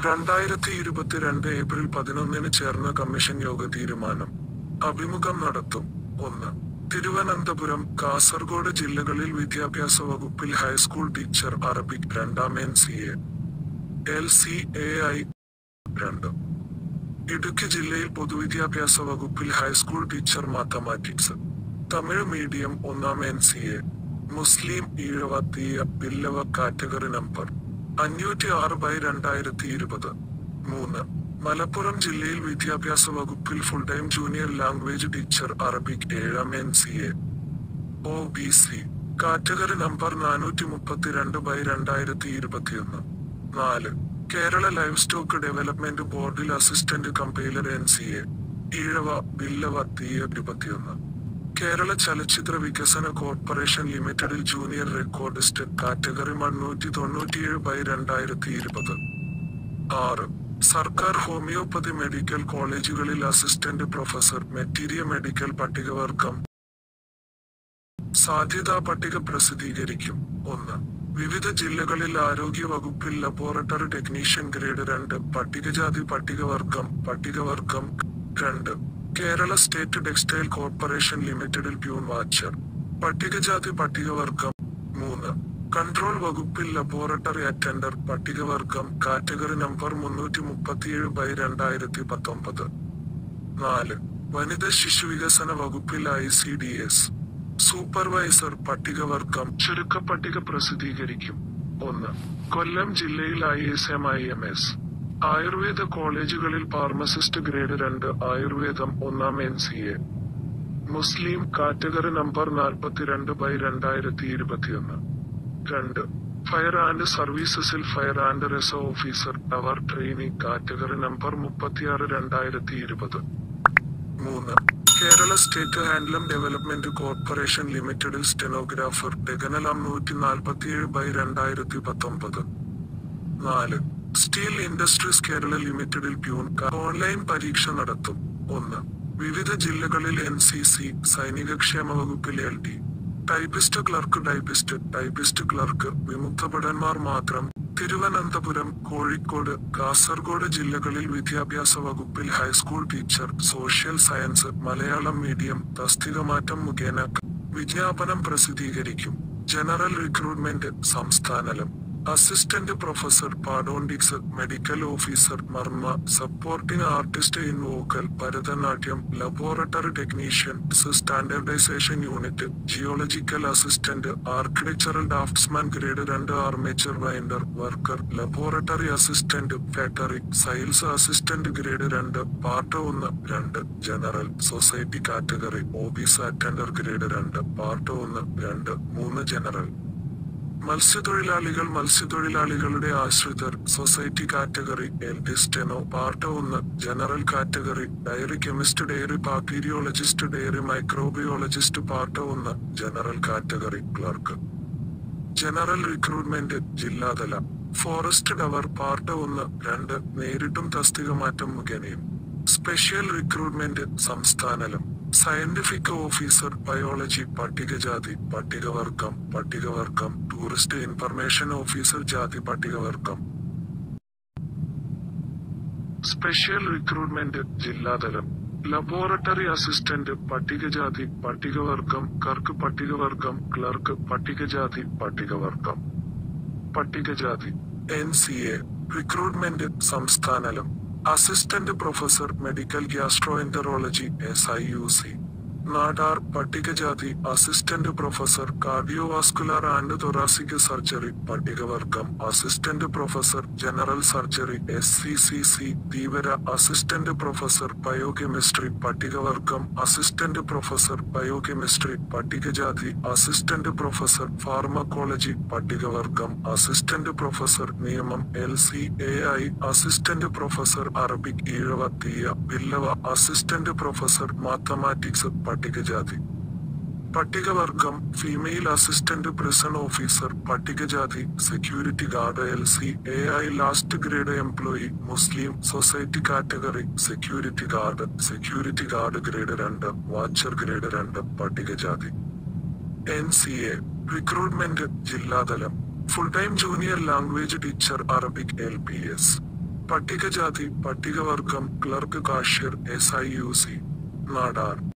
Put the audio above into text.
രണ്ടായിരത്തി ഇരുപത്തിരണ്ട് ഏപ്രിൽ പതിനൊന്നിന് ചേർന്ന കമ്മീഷൻ യോഗ തീരുമാനം അഭിമുഖം നടത്തും ഒന്ന് തിരുവനന്തപുരം കാസർഗോഡ് ജില്ലകളിൽ വിദ്യാഭ്യാസ വകുപ്പിൽ ഹൈസ്കൂൾ ടീച്ചർ അറബിക് രണ്ടാം N C A L C A I രണ്ട് ഇടുക്കി ജില്ലയിൽ പൊതുവിദ്യാഭ്യാസ വകുപ്പിൽ high school teacher mathematics Tamil medium ഒന്നാം N C A Muslim Ezhava Thiyya Billava category number അഞ്ഞൂറ്റി ആറ് ബൈ രണ്ടായിരത്തി ഇരുപത് മൂന്ന് മലപ്പുറം ജില്ലയിൽ വിദ്യാഭ്യാസ വകുപ്പിൽ full time junior language teacher Arabic ഏഴാം N C A O B C category number നാനൂറ്റി മുപ്പത്തിരണ്ട് ബൈ രണ്ടായിരത്തി ഇരുപത്തിയൊന്ന് നാല് കേരള ലൈവ് സ്റ്റോക്ക് ഡെവലപ്മെന്റ് ബോർഡിൽ assistant compiler N C A Ezhava Billava Thiyya ഇരുപത്തിയൊന്ന് കേരള ചലച്ചിത്ര വികസന കോർപ്പറേഷൻ ലിമിറ്റഡിൽ ജൂനിയർ റെക്കോർഡിസ്റ്റ് കാറ്റഗറി മുന്നൂറ്റി തൊണ്ണൂറ്റിയേഴ് ബൈ രണ്ടായിരത്തി ഇരുപത് ആറ് സർക്കാർ ഹോമിയോപ്പതി മെഡിക്കൽ കോളേജുകളിൽ അസിസ്റ്റന്റ് പ്രൊഫസർ മെറ്റീരിയ മെഡിക്കൽ പട്ടികവർഗം സാധ്യതാ പട്ടിക പ്രസിദ്ധീകരിക്കും ഒന്ന് വിവിധ ജില്ലകളിൽ ആരോഗ്യ വകുപ്പിൽ ലബോറട്ടറി ടെക്നീഷ്യൻ ഗ്രേഡ് രണ്ട് പട്ടികജാതി പട്ടികവർഗം പട്ടികവർഗം രണ്ട് കേരള സ്റ്റേറ്റ് ടെക്സ്റ്റൈൽ കോർപ്പറേഷൻ ലിമിറ്റഡിൽ പ്യൂൺ വാച്ചർ പട്ടികജാതി പട്ടികവർഗം മൂന്ന് കൺട്രോൾ വകുപ്പിൽ ലബോറട്ടറി അറ്റൻഡർ പട്ടികവർഗം കാറ്റഗറി നമ്പർ മുന്നൂറ്റി മുപ്പത്തിയേഴ് ബൈ രണ്ടായിരത്തി പത്തൊമ്പത് നാല് വനിത ശിശു വികസന വകുപ്പിൽ I C D S supervisor പട്ടികവർഗം ചുരുക്കപ്പട്ടിക പ്രസിദ്ധീകരിക്കും ഒന്ന് കൊല്ലം ജില്ലയിൽ I S M I M S Ayurveda കോളേജുകളിൽ ഫാർമസിസ്റ്റ് ഗ്രേഡ് രണ്ട് ആയുർവേദം ഒന്നാം N C A Muslim category number നാൽപ്പത്തിരണ്ട് ബൈ രണ്ടായിരത്തി ഇരുപത്തിയൊന്ന് രണ്ട് ഫയർ ആൻഡ് സർവീസസിൽ fire and rescue officer driver training category number മുപ്പത്തിയാറ് രണ്ടായിരത്തി ഇരുപത് മൂന്ന് Kerala state handloom development corporation ലിമിറ്റഡിൽ സ്റ്റെനോഗ്രാഫർ ഡെഗനലാം നൂറ്റി നാൽപ്പത്തിയേഴ് ബൈ രണ്ടായിരത്തി പത്തൊമ്പത് നാല് സ്റ്റീൽ ഇൻഡസ്ട്രീസ് കേരള ലിമിറ്റഡിൽ പ്യൂൺ ഓൺലൈൻ പരീക്ഷ നടത്തും ഒന്ന് വിവിധ ജില്ലകളിൽ എൻ സി സി സൈനിക ക്ഷേമ വകുപ്പിൽ L D typist clerk typist typist clerk വിമുക്ത ഭടന്മാർ മാത്രം തിരുവനന്തപുരം കോഴിക്കോട് കാസർഗോഡ് ജില്ലകളിൽ വിദ്യാഭ്യാസ വകുപ്പിൽ high school teacher social science Malayalam medium തസ്തികമാറ്റം മുഖേന വിജ്ഞാപനം പ്രസിദ്ധീകരിക്കും ജനറൽ റിക്രൂട്ട്മെന്റ് സംസ്ഥാനലം assistant professor pedodontics medical officer മർമ്മ supporting artist in vocal Bharatanatyam laboratory technician standardisation unit geological assistant architectural draughtsman grade രണ്ട് armature winder worker laboratory assistant factory sales assistant grade രണ്ട് part ഒന്ന് രണ്ട് general society category office attender grade രണ്ട് part ഒന്ന് രണ്ട് മൂന്ന് general മത്സ്യത്തൊഴിലാളികൾ മത്സ്യത്തൊഴിലാളികളുടെ ആശ്രിതർ സൊസൈറ്റി കാറ്റഗറി എൽഡിസ്റ്റെനോ പാർട്ട് ഒന്ന് general category dairy chemist dairy bacteriologist dairy microbiologist part ഒന്ന് general category clerk general recruitment ജില്ലാതല ഫോറസ്റ്റ് ഡവർ പാർട്ട് ഒന്ന് രണ്ട് നേരിട്ടും തസ്തിക മാറ്റം മുഖേനയും സ്പെഷ്യൽ റിക്രൂട്ട്മെന്റ് സംസ്ഥാനലം സയന്റിഫിക് ഓഫീസർ ബയോളജി പട്ടികജാതി പട്ടികവർഗം പട്ടികവർഗം ടൂറിസ്റ്റ് ഇൻഫർമേഷൻ ഓഫീസർ ജാതി പട്ടികവർഗം സ്പെഷ്യൽ റിക്രൂട്ട്മെന്റ് ജില്ലാതലം ലബോറട്ടറി അസിസ്റ്റന്റ് പട്ടികജാതി പട്ടികവർഗം കർക്ക് പട്ടികവർഗം ക്ലർക്ക് പട്ടികജാതി പട്ടികവർഗം പട്ടികജാതി എൻ സി എ റിക്രൂട്ട്മെന്റ് സംസ്ഥാനലം assistant professor medical gastroenterology S I U C Nadar പട്ടികജാതി assistant professor cardiovascular and thoracic surgery പട്ടികവർഗം assistant professor general surgery S C C C Dheevara assistant professor biochemistry പട്ടികവർഗം assistant professor biochemistry പട്ടികജാതി assistant professor pharmacology പട്ടികവർഗം assistant professor നിയമം L C A I assistant professor Arabic Ezhava Thiyya Billava assistant professor mathematics പട്ടികജാതി പട്ടികവർഗം female assistant prison officer പട്ടികജാതി security guard L C A I last grade employee Muslim society category security guard security guard grade രണ്ട് watcher grade രണ്ട് പട്ടികജാതി N C A recruitment ജില്ലാതലം full time junior language teacher Arabic L P S പട്ടികജാതി പട്ടികവർഗം clerk cashier S I U C Nadar